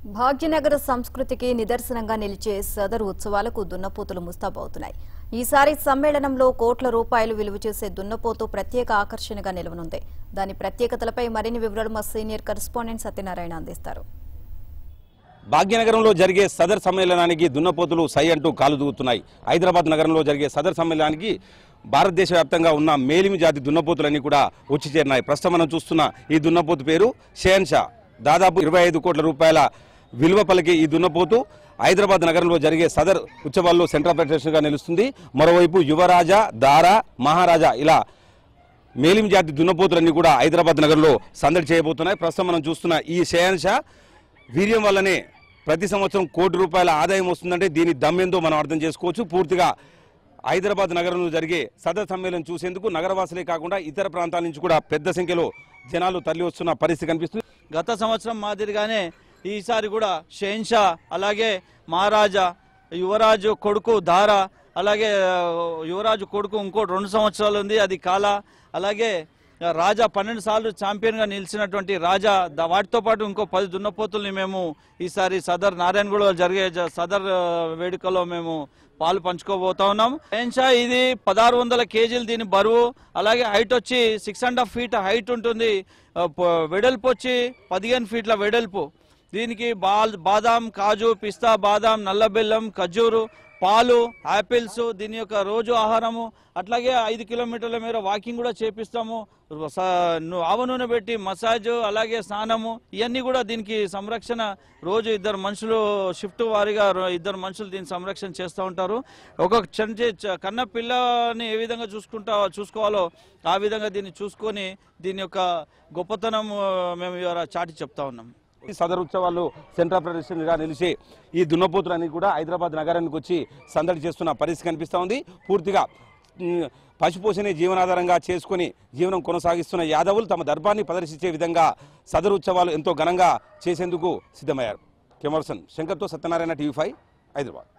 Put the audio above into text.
భాగ్యనగర సంస్కృతికి నిదర్శనంగా నిలిచే సదరు ఉత్సవాలకు దున్నపోతులు ముస్తాబవుతున్నాయి ఈసారి సమ్మేళనంలో కోట్ల రూపాయలు విలువ చేసే దున్నపోతు ప్రత్యేక ఆకర్షణగా నిలవనుంది దాని ప్రత్యేకతలపై మరిన్ని వివరాలు మా సీనియర్ కరెస్పాండెంట్ సత్యనారాయణ అందిస్తారు భాగ్యనగరంలో జరిగే సదర్ సమ్మేళనానికి దున్నపోతులు సై అంటూ కాలు దూగుతున్నాయి హైదరాబాద్ నగరంలో జరిగే సదర్ సమ్మేళనానికి భారతదేశ వ్యాప్తంగా ఉన్న మేలిమి జాతి దున్నపోతులన్నీ కూడా వచ్చి చేరినాయి ప్రస్తుతం మనం చూస్తున్న ఈ దున్నపోతు పేరు షేన్షా దాదాపు ఇరవై ఐదు కోట్ల రూపాయల విలువ పలికి ఈ దున్నపోతు హైదరాబాద్ నగరంలో జరిగే సదర్ ఉత్సవాల్లో సెంటర్ ఆఫ్ అట్రాక్షన్గా నిలుస్తుంది మరోవైపు యువరాజా దారా మహారాజా ఇలా మేలిం జాతి దున్నపోతులన్నీ కూడా హైదరాబాద్ నగరంలో సందడి చేయబోతున్నాయి ప్రస్తుతం మనం చూస్తున్న ఈ షేన్షా వీర్యం వల్లనే ప్రతి సంవత్సరం కోటి రూపాయల ఆదాయం వస్తుందంటే దీని దమ్మెందో మనం అర్థం చేసుకోవచ్చు పూర్తిగా హైదరాబాద్ నగరంలో జరిగే సదర్ సమ్మేళనం చూసేందుకు నగరవాసులే కాకుండా ఇతర ప్రాంతాల నుంచి కూడా పెద్ద సంఖ్యలో జనాలు తరలి వస్తున్న పరిస్థితి కనిపిస్తుంది గత సంవత్సరం మాదిరిగానే ఈసారి కూడా షెన్షా అలాగే మహారాజా యువరాజు కొడుకు దార అలాగే ఆ, యువరాజు కొడుకు ఇంకో రెండు సంవత్సరాలు ఉంది అది కాల అలాగే ఆ, రాజా పన్నెండు సార్లు ఛాంపియన్గా నిలిచినటువంటి రాజా ద- వాటితో పాటు ఇంకో పది దున్నపోతుల్ని మేము ఈసారి సదర్ నారాయణగూడలో జరిగే జ- సదర్ ఆ, వేడుకలో మేము పాలు పంచుకోబోతా ఉన్నాం షెన్షా ఇది పదహారు వందల కేజీలు దీని బరువు అలాగే హైట్ వచ్చి six and half feet height ఉంటుంది ఆ, ప- వెడల్పు వచ్చి పదిహేను ఫీట్ల వెడల్పు దీనికి బాల్ బాదాం కాజు పిస్తా బాదాం నల్ల బెల్లం ఖర్జూరు పాలు యాపిల్స్ దీని యొక్క రోజు ఆహారము అట్లాగే ఐదు కిలోమీటర్ల మేర వాకింగ్ కూడా చేపిస్తాము స- ను- ఆవ నూనె పెట్టి మసాజ్ అలాగే స్నానము ఇవన్నీ కూడా దీనికి సంరక్షణ రోజు ఇద్దరు మనుషులు షిఫ్ట్ వారీగా రో- ఇద్దరు మనుషులు దీని సంరక్షణ చేస్తూ ఉంటారు ఒక చంటి చ- కన్న పిల్లని ఏ విధంగా చూసుకుంటా చూసుకోవాలో ఆ విధంగా దీన్ని చూసుకొని దీని యొక్క గొప్పతనం ఆ, మేము ఇవాళ చాటి చెప్తా ఉన్నాం ఈ సదర్ ఉత్సవాల్లో సెంటర్ ఆఫ్ గా నిలిచి ఈ దున్నపోతులన్నీ కూడా హైదరాబాద్ నగరానికి వచ్చి సందడి చేస్తున్న పరిస్థితి కనిపిస్తూ ఉంది పూర్తిగా ఉమ్, పశుపోషణే జీవనాధారంగా చేసుకొని జీవనం కొనసాగిస్తున్న యాదవులు తమ దర్బాన్ని ప్రదర్శించే విధంగా సదర్ ఉత్సవాలు ఎంతో ఘనంగా చేసేందుకు సిద్ధమయ్యారు కెమర్సన్ శంకర్తో సత్యనారాయణ టీవీ ఫైవ్ హైదరాబాద్